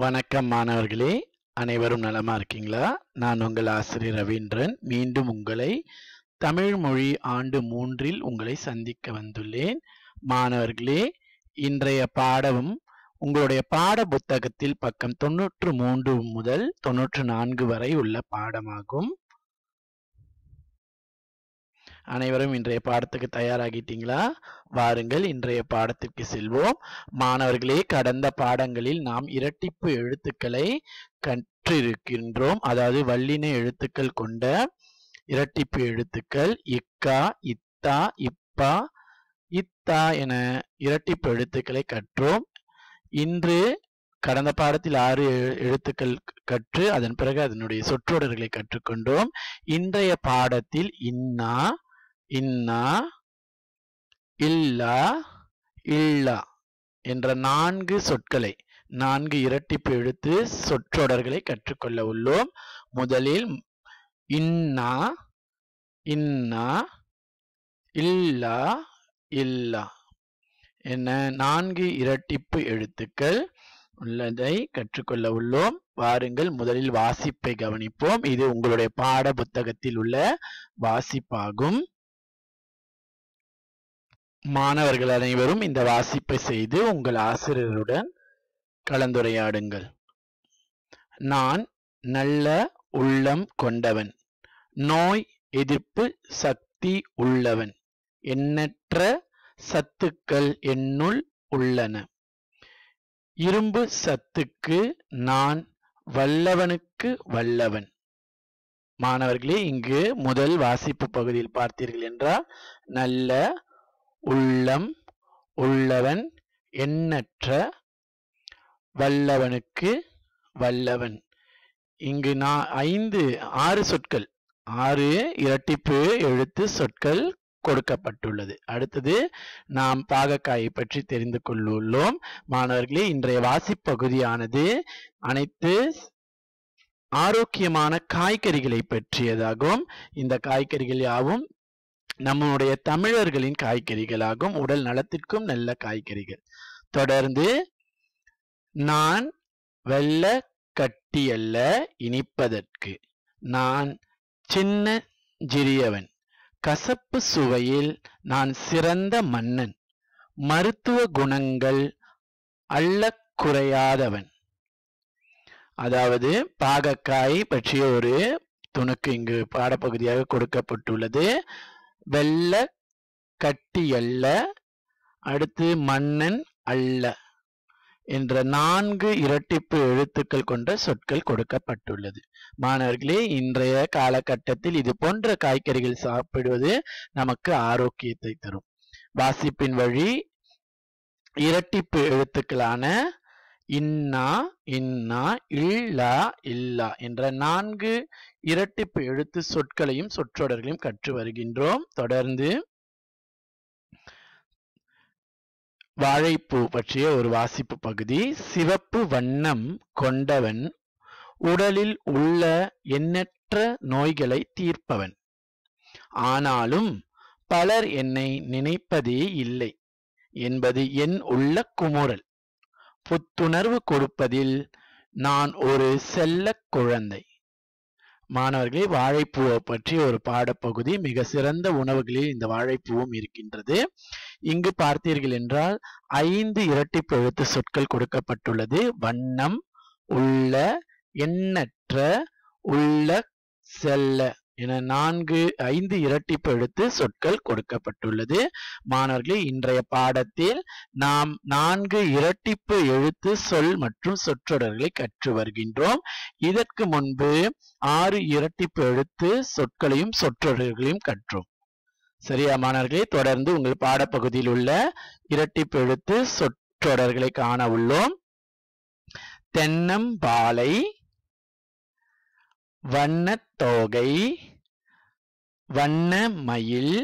வணக்கம் மாணவர்களே அனைவரும் நலமா இருக்கீங்களா நான் உங்கள் ஆசிரியர் ரவீந்திரன் மீண்டும் உங்களை தமிழ் மொழி ஆண்டு மூன்றில் உங்களை சந்திக்க வந்துள்ளேன் மாணவர்களே இன்றைய பாடம் உங்களுடைய பாட புத்தகத்தில் பக்கம் தொன்னூற்று மூன்று முதல் தொன்னூற்று நான்கு வரை உள்ள பாடமாகும் அனைவரும் இன்றைய பாடத்துக்கு தயாராகிட்டீங்களா வாருங்கள் இன்றைய பாடத்திற்கு செல்வோம் மாணவர்களே கடந்த பாடங்களில் நாம் இரட்டிப்பு எழுத்துக்களை கற்றிருக்கின்றோம் அதாவது வல்லின எழுத்துக்கள் கொண்ட இரட்டிப்பு எழுத்துக்கள் இக்கா இத்தா இப்பா இத்தா என இரட்டிப்பு எழுத்துக்களை கற்றோம் இன்று கடந்த பாடத்தில் ஆறு எழு- எழுத்துக்கள் கற்று அதன் பிறகு அதனுடைய சொற்றொடர்களை கற்றுக்கொண்டோம் இன்றைய பாடத்தில் இன்னா இன்னா இல்லா இல்லா என்ற நான்கு சொற்களை நான்கு இரட்டிப்பு எழுத்து சொற்றொடர்களை கற்றுக்கொள்ள உள்ளோம் முதலில் இன்னா இன்னா இல்லா இல்லா என்ன நான்கு இரட்டிப்பு எழுத்துக்கள் உள்ளதை கற்றுக்கொள்ள உள்ளோம் வாருங்கள் முதலில் வாசிப்பை கவனிப்போம் இது உங்களுடைய பாட புத்தகத்தில் உள்ள வாசிப்பாகும் மாணவர்கள் அனைவரும் இந்த வாசிப்பை செய்து உங்கள் ஆசிரியருடன் கலந்துரையாடுங்கள் நான் நல்ல உள்ளம் கொண்டவன் நோய் எதிர்ப்பு சக்தி உள்ளவன் எண்ணற்ற சத்துக்கள் என்னுள் உள்ளன இரும்பு சத்துக்கு நான் வல்லவனுக்கு வல்லவன் மாணவர்களே இங்கு முதல் வாசிப்பு பகுதியில் பார்த்தீர்கள் என்றால் நல்ல உள்ளம் உள்ளவன் எண்ணற்ற வல்லவனுக்கு வல்லவன் இங்கு நான் ஐந்து ஆறு சொற்கள் ஆறு இரட்டிப்பு எழுத்து சொற்கள் கொடுக்கப்பட்டுள்ளது அடுத்தது நாம் பாகக்காயை பற்றி தெரிந்து கொள்ளுள்ளோம் மாணவர்களே இன்றைய வாசிப்பகுதியானது அனைத்து ஆரோக்கியமான காய்கறிகளை பற்றியதாகும் இந்த காய்கறிகள் யாவும் நம்முடைய தமிழர்களின் காய்கறிகளாகும் உடல் நலத்திற்கும் நல்ல காய்கறிகள் தொடர்ந்து நான் வெள்ள கட்டியல்ல இனிப்பதற்கு நான் சின்ன சிறியவன் கசப்பு சுவையில் நான் சிறந்த மன்னன் மருத்துவ குணங்கள் அள்ளக் குறையாதவன் அதாவது பாகக்காய் பற்றிய ஒரு துணுக்கு இங்கு பாடப்பகுதியாக கொடுக்கப்பட்டுள்ளது வெள்ள கட்டியல்ல அடுத்து மன்னன் அல்ல என்ற நான்கு இரட்டிப்பு எழுத்துக்கள் கொண்ட சொற்கள் கொடுக்கப்பட்டுள்ளது மாணவர்களே இன்றைய காலகட்டத்தில் இது போன்ற காய்கறிகள் சாப்பிடுவது நமக்கு ஆரோக்கியத்தை தரும் வாசிப்பின் வழி இரட்டிப்பு எழுத்துக்களான இன்னா இன்னா இல்லா இல்லா என்ற நான்கு இரட்டிப்பு எழுத்து சொற்களையும் சொற்றொடர்களையும் கற்று வருகின்றோம் தொடர்ந்து வாழைப்பூ பற்றிய ஒரு வாசிப்பு பகுதி சிவப்பு வண்ணம் கொண்டவன் உடலில் உள்ள எண்ணற்ற நோய்களை தீர்ப்பவன் ஆனாலும் பலர் என்னை நினைப்பதே இல்லை என்பது என் உள்ள குமுறல் புத்துணர்வு கொடுப்பதில் நான் ஒரு செல்லக் குழந்தை மாணவர்களே வாழைப்பூவை பற்றி ஒரு பாடப்பகுதி மிக சிறந்த உணவுகளில் இந்த வாழைப்பூவும் இருக்கின்றது இங்கு பார்த்தீர்கள் என்றால் ஐந்து இரட்டிப்பு எழுத்து சொற்கள் கொடுக்கப்பட்டுள்ளது வண்ணம் உள்ள எண்ணற்ற உள்ள செல்ல என நான்கு ஐந்து இரட்டிப்பு எழுத்து சொற்கள் கொடுக்கப்பட்டுள்ளது மாணவர்களே இன்றைய பாடத்தில் நாம் நான்கு இரட்டிப்பு எழுத்து சொல் மற்றும் சொற்றொடர்களை கற்று வருகின்றோம் இதற்கு முன்பு ஆறு இரட்டிப்பு எழுத்து சொற்களையும் சொற்றொடர்களையும் கற்றோம் சரியா மாணவர்களே தொடர்ந்து உங்கள் பாடப்பகுதியில் உள்ள இரட்டிப்பு எழுத்து சொற்றொடர்களை காண உள்ளோம் தென்னம்பாலை வண்ணத்தோகை வண்ணமயில்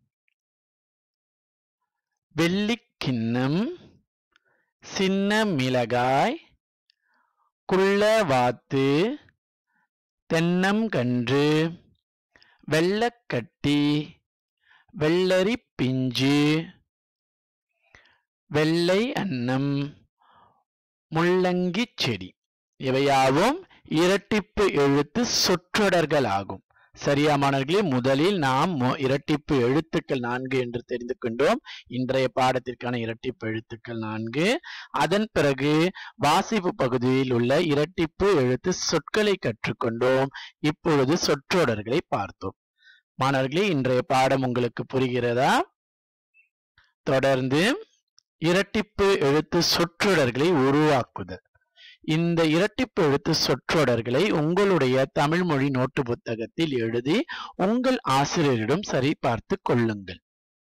வெள்ளிக்கிண்ணம் சின்ன மிளகாய் குள்ளவாத்து தென்னங்கன்று வெள்ளக்கட்டி வெள்ளரி பிஞ்சு வெள்ளை அன்னம் முள்ளங்கி செடி இவையாவும் இரட்டிப்பு எழுத்து சொற்றொடர்கள் ஆகும் சரியா மாணவர்களே முதலில் நாம் மொ- இரட்டிப்பு எழுத்துக்கள் நான்கு என்று தெரிந்து கொண்டோம் இன்றைய பாடத்திற்கான இரட்டிப்பு எழுத்துக்கள் நான்கு அதன் பிறகு வாசிப்பு பகுதியில் உள்ள இரட்டிப்பு எழுத்து சொற்களை கற்றுக்கொண்டோம் இப்பொழுது சொற்றொடர்களை பார்த்தோம் மாணவர்களே இன்றைய பாடம் உங்களுக்கு புரிகிறதா தொடர்ந்து இரட்டிப்பு எழுத்து சொற்றொடர்களை உருவாக்குதல் இந்த இரட்டிப்பு எழுத்து சொற்றொடர்களை உங்களுடைய தமிழ் மொழி நோட்டு புத்தகத்தில் எழுதி உங்கள் ஆசிரியரிடம் சரி பார்த்து கொள்ளுங்கள்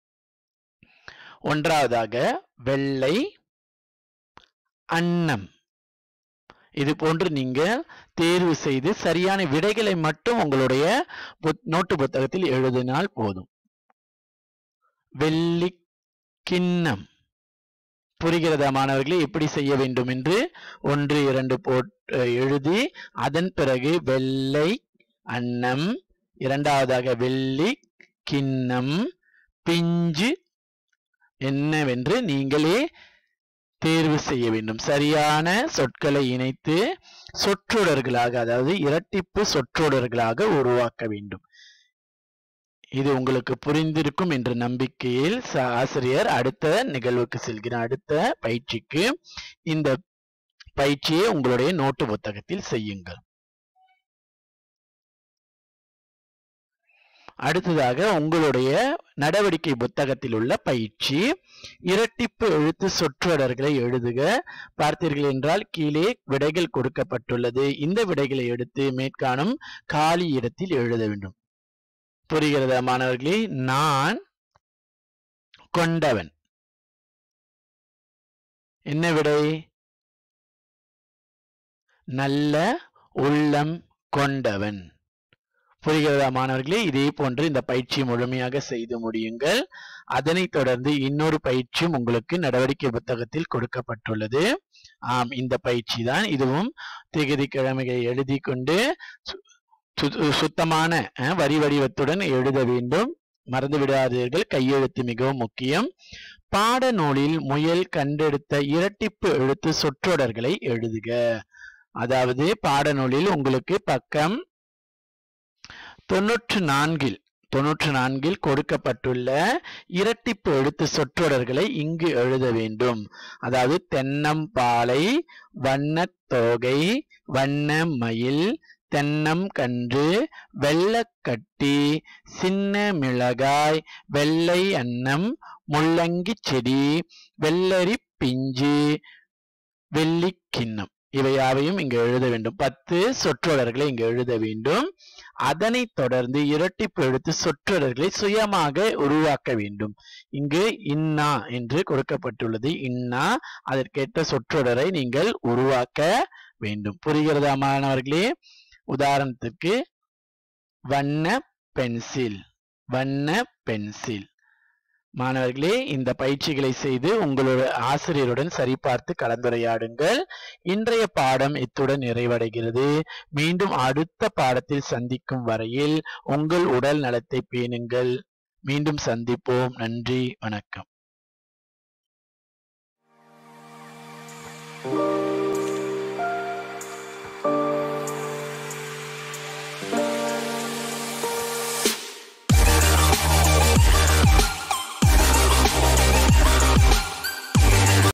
ஒன்றாவதாக வெள்ளை அன்னம் இது போன்று நீங்க தேர்வு செய்து சரியான விடைகளை மட்டும் உங்களுடைய புத்- நோட்டு புத்தகத்தில் எழுதினால் போதும் வெள்ளி கிண்ணம் புரிகிறதா மாணவர்களே எப்படி செய்ய வேண்டும் என்று ஒன்று இரண்டு போட்டு எழுதி அதன் பிறகு வெள்ளை அன்னம் இரண்டாவதாக வெள்ளி கிண்ணம் பிஞ்சு என்னவென்று நீங்களே தேர்வு செய்ய வேண்டும் சரியான சொற்களை இணைத்து சொற்றொடர்களாக அதாவது இரட்டிப்பு சொற்றொடர்களாக உருவாக்க வேண்டும் இது உங்களுக்கு புரிந்திருக்கும் என்ற நம்பிக்கையில் ச- ஆசிரியர் அடுத்த நிகழ்வுக்கு செல்கிறார் அடுத்த பயிற்சிக்கு இந்த பயிற்சியை உங்களுடைய நோட்டு புத்தகத்தில் செய்யுங்கள் அடுத்ததாக உங்களுடைய நடவடிக்கை புத்தகத்தில் உள்ள பயிற்சி இரட்டிப்பு எழுத்து சொற்றொடர்களை எழுதுக பார்த்தீர்கள் என்றால் கீழே விடைகள் கொடுக்கப்பட்டுள்ளது இந்த விடைகளை எடுத்து மேற்காணும் காலி இடத்தில் எழுத வேண்டும் புரிகிறதா மாணவர்களே நான் கொண்டவன் என்ன விடை நல்ல உள்ளம் கொண்டவன் புரிகிறதா மாணவர்களே இதே போன்று இந்த பயிற்சி முழுமையாக செய்து முடியுங்கள் அதனைத் தொடர்ந்து இன்னொரு பயிற்சியும் உங்களுக்கு நடவடிக்கை புத்தகத்தில் கொடுக்கப்பட்டுள்ளது ஆம் இந்த பயிற்சி தான் இதுவும் திகதி கிழமைகளை எழுதி கொண்டு சு- சு- சுத்தமான அஹ், வரி வடிவத்துடன் எழுத வேண்டும் மறந்து விடாதீர்கள் கையெழுத்து மிகவும் முக்கியம் பாடநூலில் முயல் கண்டெடுத்த இரட்டிப்பு எழுத்து சொற்றொடர்களை எழுதுக அதாவது பாடநூலில் உங்களுக்கு பக்கம் தொன்னூற்று நான்கில் தொன்னூற்று நான்கில் கொடுக்கப்பட்டுள்ள இரட்டிப்பு எழுத்து சொற்றொடர்களை இங்கு எழுத வேண்டும் அதாவது தென்னம்பாலை வண்ணத்தோகை வண்ணமயில் தென்னம் கன்று வெள்ளக்கட்டி சின்ன மிளகாய் வெள்ளை அன்னம் முள்ளங்கி செடி வெள்ளரி பிஞ்சு வெள்ளிக்கிண்ணம் இவையாவையும் இங்கு எழுத வேண்டும் பத்து சொற்றொடர்களை இங்கு எழுத வேண்டும் அதனைத் தொடர்ந்து இரட்டிப்பு எழுத்து சொற்றொடர்களை சுயமாக உருவாக்க வேண்டும் இங்கு இன்னா என்று கொடுக்கப்பட்டுள்ளது இன்னா அதற்கேற்ற சொற்றொடரை நீங்கள் உருவாக்க வேண்டும் புரிகிறதா மாணவர்களே உதாரணத்துக்கு வண்ண பென்சில் வண்ண பென்சில் மாணவர்களே இந்த பயிற்சிகளை செய்து உங்களோட ஆசிரியருடன் சரிபார்த்து கலந்துரையாடுங்கள் இன்றைய பாடம் இத்துடன் நிறைவடைகிறது மீண்டும் அடுத்த பாடத்தில் சந்திக்கும் வரையில் உங்கள் உடல் நலத்தை பேணுங்கள் மீண்டும் சந்திப்போம் நன்றி வணக்கம்